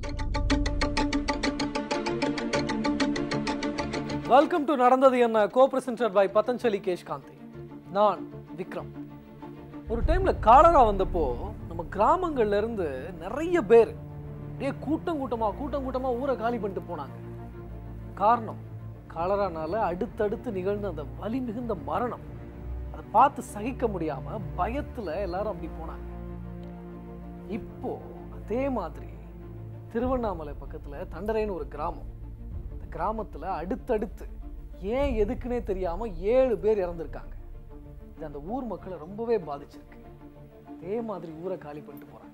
welcome to நடந்தது என்ன co presented by Patanjali Kesh Kanti நான் விக்ரம் ஒரு டைம்ல காலரா வந்தப்போ நம்ம கிராமங்கள்ல இருந்து நிறைய பேர் அப்படியே கூட்டம் கூட்டமா கூட்டம் கூட்டமா ஊரை காலி பண்ணிட்டு போனாங்க காரணம் காலரானால அடுத்தடுத்து நிகழ்ந்த அந்த வலி மிகுந்த மரணம் அதை பார்த்து சகிக்க முடியாம பயத்துல எல்லாரும் அப்படி போனாங்க இப்போ அதே மாதிரி திருவண்ணாமலை பக்கத்துல தண்டரைன்னு ஒரு கிராமம் இந்த கிராமத்துல அடுத்தடுத்து ஏன் எதுக்குன்னே தெரியாம ஏழு பேர் இறந்திருக்காங்க இது அந்த ஊர் மக்களை ரொம்பவே பாதிச்சிருக்கு அதே மாதிரி ஊரை காலி பண்ணிட்டு போறாங்க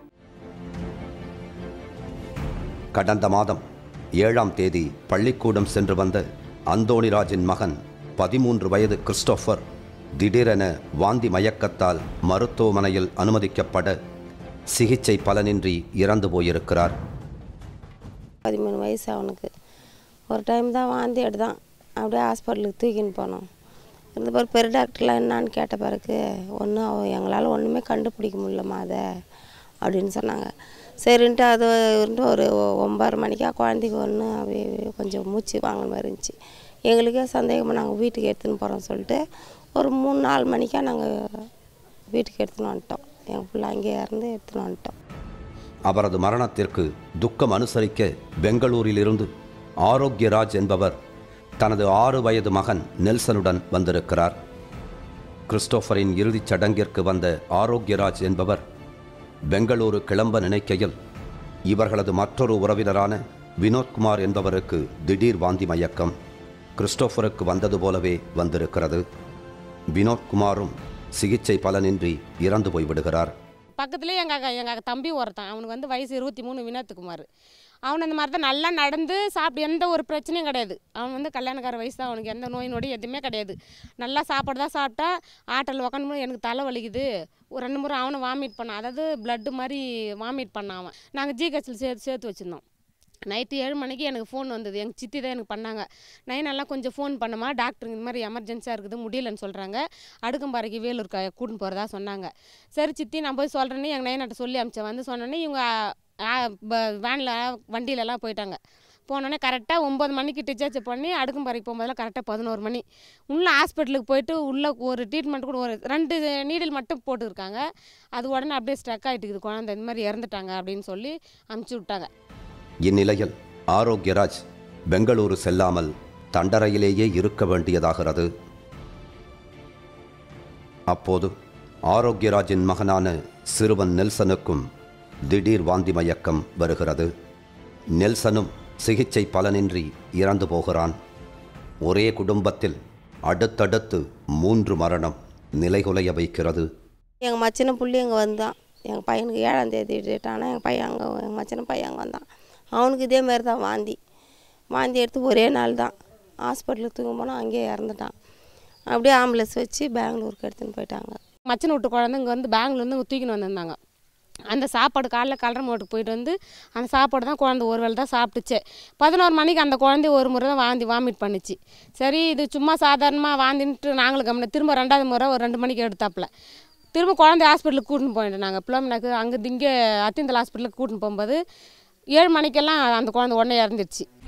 கடந்த மாதம் ஏழாம் தேதி பள்ளிக்கூடம் சென்று வந்த அந்தோணிராஜின் மகன் பதிமூன்று வயது கிறிஸ்டோபர் திடீரென வாந்தி மயக்கத்தால் மருத்துவமனையில் அனுமதிக்கப்பட சிகிச்சை பலனின்றி இறந்து போயிருக்கிறார் பதிமூணு வயசு அவனுக்கு ஒரு டைம் தான் வாந்தி எடுத்தான் அப்படியே ஹாஸ்பிட்டலுக்கு தூக்கின்னு போனோம் இருந்த பிறகு பெரு டாக்டர்லாம் என்னான்னு கேட்ட பிறகு ஒன்றும் அவ எங்களால் ஒன்றுமே கண்டுபிடிக்க முடியலம்மா அதை அப்படின்னு சொன்னாங்க சரின்ட்டு அது வந்துட்டு ஒரு ஒம்பது மணிக்கா குழந்தைக்கு ஒன்று அப்படியே கொஞ்சம் மூச்சு வாங்கின மாதிரி இருந்துச்சு எங்களுக்கே சந்தேகமாக நாங்கள் வீட்டுக்கு எடுத்துன்னு போகிறோம் சொல்லிட்டு ஒரு மூணு நாலு மணிக்கா நாங்கள் வீட்டுக்கு எடுத்துன்னு வந்துட்டோம் எங்கள் பிள்ளை அங்கேயே இறந்து எடுத்துன்னு வந்துட்டோம் அவரது மரணத்திற்கு துக்கம் அனுசரிக்க பெங்களூரிலிருந்து ஆரோக்கியராஜ் என்பவர் தனது ஆறு வயது மகன் நெல்சனுடன் வந்திருக்கிறார் கிறிஸ்டோபரின் இறுதிச் சடங்கிற்கு வந்த ஆரோக்கியராஜ் என்பவர் பெங்களூரு கிளம்ப நினைக்கையில் இவர்களது மற்றொரு உறவினரான வினோத்குமார் என்பவருக்கு திடீர் வாந்தி மயக்கம் கிறிஸ்டோபருக்கு வந்தது போலவே வந்திருக்கிறது வினோத்குமாரும் சிகிச்சை பலனின்றி இறந்து போய்விடுகிறார் பக்கத்துலேயே எங்கள் எங்கள் தம்பி ஒருத்தன் அவனுக்கு வந்து வயசு இருபத்தி மூணு வினோத்குமார் அவன் அந்த மாதிரி தான் நல்லா நடந்து சாப்பிட்டு எந்த ஒரு பிரச்சனையும் கிடையாது அவன் வந்து கல்யாணக்கார வயசு தான் அவனுக்கு எந்த நோய் நொடி எதுவுமே கிடையாது நல்லா சாப்பாடு தான் சாப்பிட்டா ஆட்டல் உக்காந்து எனக்கு தலை வலிக்குது ஒரு ரெண்டு முறை அவனை வாமிட் பண்ணான் அதாவது பிளட்டு மாதிரி வாமிட் பண்ணான் அவன் நாங்கள் ஜிஹெச்சில் சேர்த்து சேர்த்து வச்சுருந்தோம் நைட்டு ஏழு மணிக்கு எனக்கு ஃபோன் வந்தது எங்கள் சித்தி தான் எனக்கு பண்ணாங்க நைனெல்லாம் கொஞ்சம் ஃபோன் பண்ணுமா டாக்டர் இந்த மாதிரி எமர்ஜென்சியாக இருக்குது முடியலன்னு சொல்கிறாங்க அடுக்கம்பாறைக்கு வேலூர் க கூட்டின்னு போகிறதா சொன்னாங்க சரி சித்தி நான் போய் சொல்கிறேன்னு எங்கள் நைனாட்ட சொல்லி அமிச்சேன் வந்து சொன்னோன்னே இவங்க வேனில் வண்டியிலலாம் போயிட்டாங்க போனோடனே கரெக்டாக ஒம்பது மணிக்கு டிச்சார்ஜ் பண்ணி அடுக்கம்பாறைக்கு போகும்போதெல்லாம் கரெக்டாக பதினோரு மணி உள்ளே ஹாஸ்பிட்டலுக்கு போயிட்டு உள்ளே ஒரு ட்ரீட்மெண்ட் கூட ஒரு ரெண்டு நீடில் மட்டும் போட்டுருக்காங்க அது உடனே அப்படியே ஸ்ட்ரக் ஆகிட்டுக்குது குழந்தை இந்த மாதிரி இறந்துட்டாங்க அப்படின்னு சொல்லி அமுச்சு விட்டாங்க இந்நிலையில் ஆரோக்கியராஜ் பெங்களூரு செல்லாமல் தண்டரையிலேயே இருக்க வேண்டியதாகிறது அப்போது ஆரோக்கியராஜின் மகனான சிறுவன் நெல்சனுக்கும் திடீர் வாந்தி மயக்கம் வருகிறது நெல்சனும் சிகிச்சை பலனின்றி இறந்து போகிறான் ஒரே குடும்பத்தில் அடுத்தடுத்து மூன்று மரணம் நிலைகுலைய வைக்கிறது எங்கள் மச்சின புள்ளி அங்கே வந்தான் எங்கள் பையனுக்கு ஏழாம் தேதி டேட் ஆனால் எங்கள் பையன் அங்கே எங்கள் மச்சின பையன் அங்கே வந்தான் அவனுக்கு இதே மாதிரி தான் வாந்தி வாந்தி எடுத்து ஒரே நாள் தான் ஹாஸ்பிட்டலுக்கு தூங்க போனால் அங்கேயே இறந்துட்டான் அப்படியே ஆம்புலன்ஸ் வச்சு பெங்களூருக்கு எடுத்துன்னு போயிட்டாங்க மச்சனை விட்டு குழந்தை இங்கே வந்து பெங்களூர்லேருந்து இங்கே தூக்கின்னு வந்திருந்தாங்க அந்த சாப்பாடு காலைல கலரை மோட்டுக்கு போயிட்டு வந்து அந்த சாப்பாடு தான் குழந்தை ஒரு வேளை தான் சாப்பிட்டுச்சு பதினோரு மணிக்கு அந்த குழந்தை ஒரு முறை தான் வாந்தி வாமிட் பண்ணுச்சு சரி இது சும்மா சாதாரணமாக வாந்தின்ட்டு நாங்களும் கம்முன திரும்ப ரெண்டாவது முறை ஒரு ரெண்டு மணிக்கு எடுத்தாப்புல திரும்ப குழந்தை ஹாஸ்பிட்டலுக்கு கூட்டின்னு போயிட்டோம் நாங்கள் பிள்ளைமனாக்கு அங்கே இங்கே அத்திந்தல் ஹாஸ்பிட்டலுக்கு கூட்டின்னு போகும்போது ஏழு மணிக்கெல்லாம் அந்த குழந்தை உடனே இறந்துருச்சு